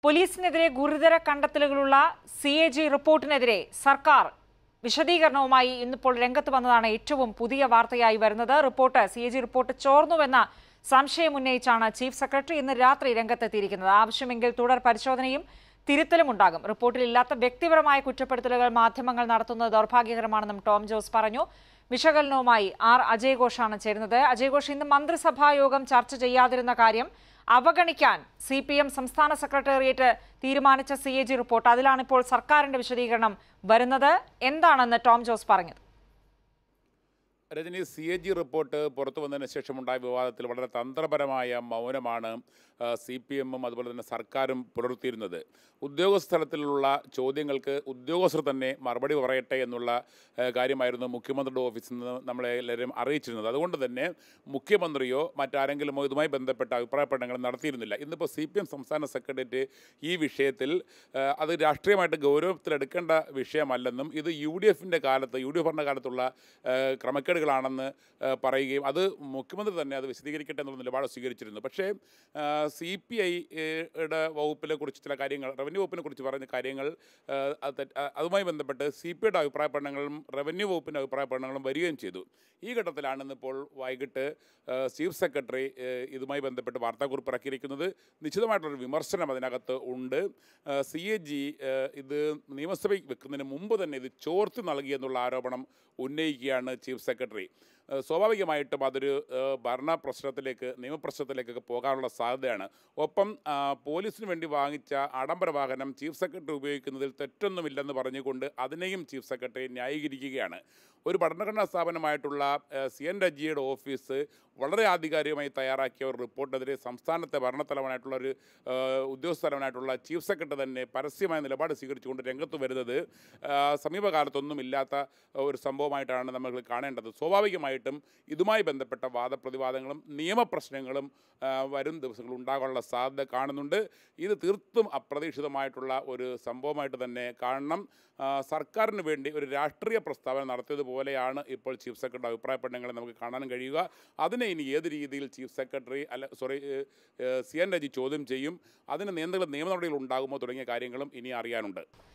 പോലീസിനെതിരെ ഗുരുതര കണ്ടെത്തലുകളുള്ള C A G റിപ്പോർട്ടിനെതിരെ സർക്കാർ വിശദീകരണവുമായി ഇന്നിപ്പോൾ രംഗത്ത് വന്നതാണ് ഏറ്റവും പുതിയ വാർത്തയായി വരുന്നത് report C A G report ചോർന്നുവെന്ന സംശയം ഉന്നയിച്ചാണ് ചീഫ് സെക്രട്ടറി ഇന്ന് രാത്രി രംഗത്തെത്തിയിരിക്കുന്നത് ആവശ്യമെങ്കിൽ തുടർ പരിശോധനയും തിരുത്തലും ഉണ്ടാകും റിപ്പോർട്ടിൽ ഇല്ലാത്ത വ്യക്തിപരമായ കുറ്റപ്പെടുത്തലുകൾ മാധ്യമങ്ങൾ നടത്തുന്നത് ദൗർഭാഗ്യകരമാണെന്നും ടോം ജോസ് പറഞ്ഞു വിശകലനവുമായി ആർ അജയ് ഘോഷാണ് ചേരുന്നത് അജയ് ഘോഷ് ഇന്ന് മന്ത്രിസഭാ യോഗം ചർച്ച ചെയ്യാതിരുന്ന കാര്യം അവഗണിക്കാൻ സി പി എം സംസ്ഥാന സെക്രട്ടേറിയറ്റ് തീരുമാനിച്ച സി എ ജി റിപ്പോർട്ട് അതിലാണ് ഇപ്പോൾ സർക്കാരിന്റെ വിശദീകരണം വരുന്നത് എന്താണെന്ന് ടോം ജോസ് പറഞ്ഞത് Rajani C A G report പുറത്തു വന്നതിന് ശേഷമുണ്ടായ വിവാദത്തിൽ വളരെ തന്ത്രപരമായ മൗനമാണ് സി പി എമ്മും അതുപോലെ തന്നെ സർക്കാരും പുലർത്തിയിരുന്നത് ഉദ്യോഗസ്ഥലത്തിലുള്ള ചോദ്യങ്ങൾക്ക് ഉദ്യോഗസ്ഥർ തന്നെ മറുപടി പറയട്ടെ എന്നുള്ള ആ, കാര്യമായിരുന്നു മുഖ്യമന്ത്രിയുടെ ഓഫീസിൽ നിന്ന് നമ്മളെ എല്ലാവരും അറിയിച്ചിരുന്നത് അതുകൊണ്ട് തന്നെ മുഖ്യമന്ത്രിയോ മറ്റാരെങ്കിലുമോ ഇതുമായി ബന്ധപ്പെട്ട അഭിപ്രായ പഠനങ്ങൾ നടത്തിയിരുന്നില്ല ഇന്നിപ്പോൾ സി പി എം സംസ്ഥാന സെക്രട്ടേറിയറ്റ് ഈ വിഷയത്തിൽ ആ, അത് രാഷ്ട്രീയമായിട്ട് ഗൗരവത്തിലെടുക്കേണ്ട വിഷയമല്ലെന്നും ഇത് യു ഡി എഫിൻ്റെ കാലത്ത് യു ഡി എഫ് ഭരണകാലത്തുള്ള ആ, ക്രമക്കേടുകളാണെന്ന് ആ, പറയുകയും അത് മുഖ്യമന്ത്രി തന്നെ അത് വിശദീകരിക്കട്ടെ എന്നുള്ള നിലപാട് സ്വീകരിച്ചിരുന്നു പക്ഷേ സി പി ഐയുടെ വകുപ്പിനെ കുറിച്ച് ചില കാര്യങ്ങൾ റവന്യൂ വകുപ്പിനെ കുറിച്ച് പറഞ്ഞ കാര്യങ്ങൾ ആ, അത് തെറ്റ്- ആ, അതുമായി ബന്ധപ്പെട്ട് സി പി ഐയുടെ അഭിപ്രായ പഠനങ്ങളും റവന്യൂ വകുപ്പിൻ്റെ അഭിപ്രായ പഠനങ്ങളും വരികയും ചെയ്തു ഈ ഘട്ടത്തിലാണ് ഇന്നിപ്പോൾ വൈകിട്ട് ആ, ചീഫ് സെക്രട്ടറി ആ, ഇതുമായി ബന്ധപ്പെട്ട് വാർത്താക്കുറിപ്പ് ഇറക്കിയിരിക്കുന്നത് നിശ്ചിതമായിട്ടുള്ളൊരു വിമർശനം അതിനകത്ത് ഉണ്ട് സി എ ജി ഇത് നിയമസഭയിൽ വെക്കുന്നതിന് മുമ്പ് തന്നെ ഇത് ചോർത്തി നൽകി എന്നുള്ള ആരോപണം ഉന്നയിക്കുകയാണ് ചീഫ് സെക്രട്ടറി ഏഹ് സ്വാഭാവികമായിട്ടും അതൊരു ഏഹ് ഭരണ പ്രശ്നത്തിലേക്ക് നിയമപ്രശ്നത്തിലേക്കൊക്കെ പോകാനുള്ള സാധ്യതയാണ് ഒപ്പം ആ, പോലീസിന് വേണ്ടി വാങ്ങിച്ച ആഡംബര വാഹനം ചീഫ് സെക്രട്ടറി ഉപയോഗിക്കുന്നതിൽ തെറ്റൊന്നുമില്ലെന്ന് പറഞ്ഞുകൊണ്ട് അതിനെയും ചീഫ് സെക്രട്ടറി ന്യായീകരിക്കുകയാണ് ഒരു ഭരണഘടനാ സ്ഥാപനമായിട്ടുള്ള ഏഹ് സി എൻ രജിയുടെ ഓഫീസ് വളരെ ആധികാരികമായി തയ്യാറാക്കിയ ഒരു റിപ്പോർട്ടിനെതിരെ സംസ്ഥാനത്തെ ഭരണത്തലവനായിട്ടുള്ള ഒരു ഏഹ് ഉദ്യോഗസ്ഥലവനായിട്ടുള്ള ചീഫ് സെക്രട്ടറി തന്നെ പരസ്യമായ നിലപാട് സ്വീകരിച്ചുകൊണ്ട് രംഗത്ത് വരുന്നത് ആ, സമീപകാലത്തൊന്നും ഇല്ലാത്ത ഒരു സംഭവമായിട്ടാണ് നമ്മൾ കാണേണ്ടത് സ്വാഭാവികമായിട്ടും ഇതുമായി ബന്ധപ്പെട്ട വാദപ്രതിവാദങ്ങളും നിയമപ്രശ്നങ്ങളും ആ, വരും ദിവസങ്ങളിൽ ഉണ്ടാകാനുള്ള സാധ്യത കാണുന്നുണ്ട് ഇത് തീർത്തും അപ്രതീക്ഷിതമായിട്ടുള്ള ഒരു സംഭവമായിട്ട് തന്നെ കാണണം ആ, സർക്കാരിന് വേണ്ടി ഒരു രാഷ്ട്രീയ പ്രസ്താവന നടത്തിയതുപോലെയാണ് ഇപ്പോൾ ചീഫ് സെക്രട്ടറി അഭിപ്രായ പഠനങ്ങളെ നമുക്ക് കാണാൻ കഴിയുക അതിനെ ഇനി ഏത് രീതിയിൽ ചീഫ് സെക്രട്ടറി അല്ല സോറി സി എൻ രജി ചോദ്യം ചെയ്യും അതിന് നിയന്ത്രണ നിയമ നടപടികൾ ഉണ്ടാകുമോ തുടങ്ങിയ കാര്യങ്ങളും ഇനി അറിയാനുണ്ട്